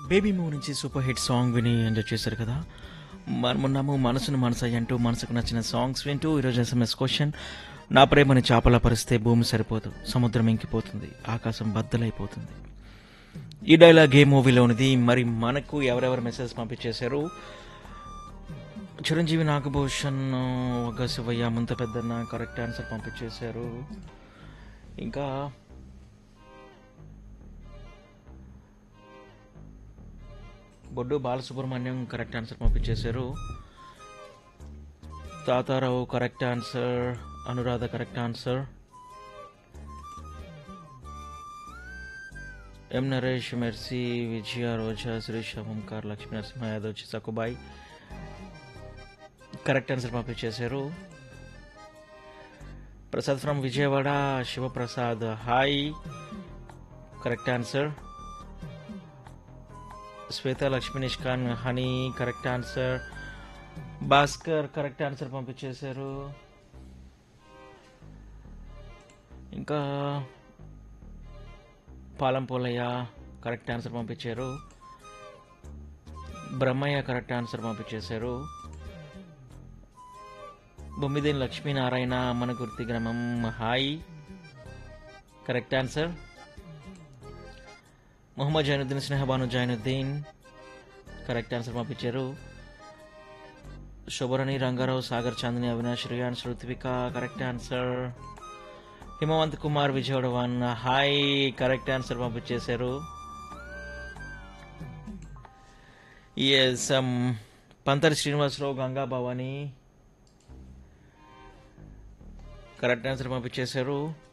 baby movie నుంచి super hit song విని enjoy చేశారు కదా మనమున్నాము మనసును మనసు అంటూ మనసుకు నచ్చిన సాంగ్స్ వింటూ ఈరోజు ఎస్ఎంఎస్ క్వశ్చన్ నా ప్రేమని చేపల పరిస్తే భూమి సరిపోదు సముద్రం ఇంకిపోతుంది ఆకాశం బద్దలైపోతుంది ఈ డైలాగ్ ఏ మూవీలోనిది మరి మనకు ఎవరెవరు మెసేజ్ పంపించేశారు చిరంజీవి నాగభూషణ్ ఒక శివయ్య ముంత పెద్దన్న కరెక్ట్ ఆన్సర్ పంపించేశారు ఇంకా బొడ్డు బాలసుబ్రహ్మణ్యం కరెక్ట్ ఆన్సర్ పంపించేశారు Tatarao correct answer Anuradha correct answer M Naresh Mercy Vijaya Roja Sirisha Omkar Lakshmi Narasimha Yadav Sakubai correct answer పంపించేశారు Prasad from Vijayawada Sivaprasad hi correct answer Swetha Lakshmi Nishkan honey correct answer Bhaskar correct answer పంపించేశారు ఇంకా పాలం పోలయ్య కరెక్ట్ ఆన్సర్ పంపించారు బ్రహ్మయ్య కరెక్ట్ ఆన్సర్ పంపించేశారు బొమ్మిదేని లక్ష్మీనారాయణ మనకుర్తి గ్రామం hi correct answer Mohammed Zainuddin Snehabanu Zainuddin correct answer పంపించారు Subharani Rangarao Sagar Chandini Avinash Rians Ritvika correct answer Himavanth Kumar Vijayawada one hi correct answer పంపించేశారు S Panthari Srinivasarao Ganga Bhavani correct answer పంపించేశారు